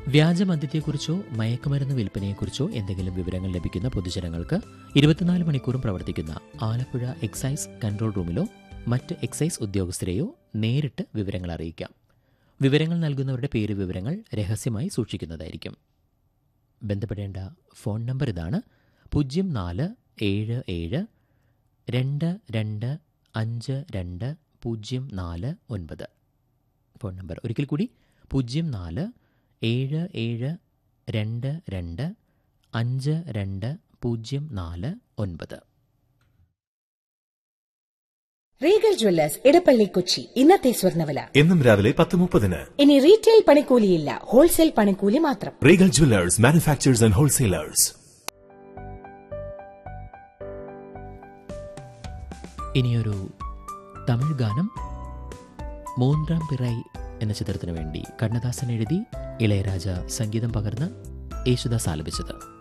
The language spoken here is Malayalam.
വ്യാജമദ്യത്തെക്കുറിച്ചോ മയക്കുമരുന്ന് വിൽപ്പനയെക്കുറിച്ചോ എന്തെങ്കിലും വിവരങ്ങൾ ലഭിക്കുന്ന പൊതുജനങ്ങൾക്ക് ഇരുപത്തിനാല് മണിക്കൂറും പ്രവർത്തിക്കുന്ന ആലപ്പുഴ എക്സൈസ് കൺട്രോൾ റൂമിലോ മറ്റ് എക്സൈസ് ഉദ്യോഗസ്ഥരെയോ നേരിട്ട് വിവരങ്ങൾ അറിയിക്കാം വിവരങ്ങൾ നൽകുന്നവരുടെ പേര് വിവരങ്ങൾ രഹസ്യമായി സൂക്ഷിക്കുന്നതായിരിക്കും ബന്ധപ്പെടേണ്ട ഫോൺ നമ്പർ ഇതാണ് പൂജ്യം നാല് ഏഴ് ഏഴ് രണ്ട് രണ്ട് അഞ്ച് രണ്ട് പൂജ്യം നാല് ഒൻപത് ഫോൺ നമ്പർ ഒരിക്കൽ കൂടി പൂജ്യം നാല് ഏഴ് ഏഴ് രണ്ട് രണ്ട് അഞ്ച് രണ്ട് പൂജ്യം നാല് ഒൻപത് റീഗൽ ജ്വല്ലേഴ്സ് ഇടപ്പള്ളി കൊച്ചി ഇന്നത്തെ സ്വർണ്ണവില എന്നും രാവിലെ പത്ത് മുപ്പതിന് ഇനി റീറ്റെയിൽ പണിക്കൂലിയില്ല ഹോൾസെയിൽ പണിക്കൂലി മാത്രം regal jewellers manufacturers and wholesalers ഇനിയൊരു തമിഴ് ഗാനം മൂന്നാം പിറായി എന്ന ചിത്രത്തിനു വേണ്ടി കണ്ണദാസൻ എഴുതി ഇളയരാജ സംഗീതം പകർന്ന് യേശുദാസ് ആലപിച്ചത്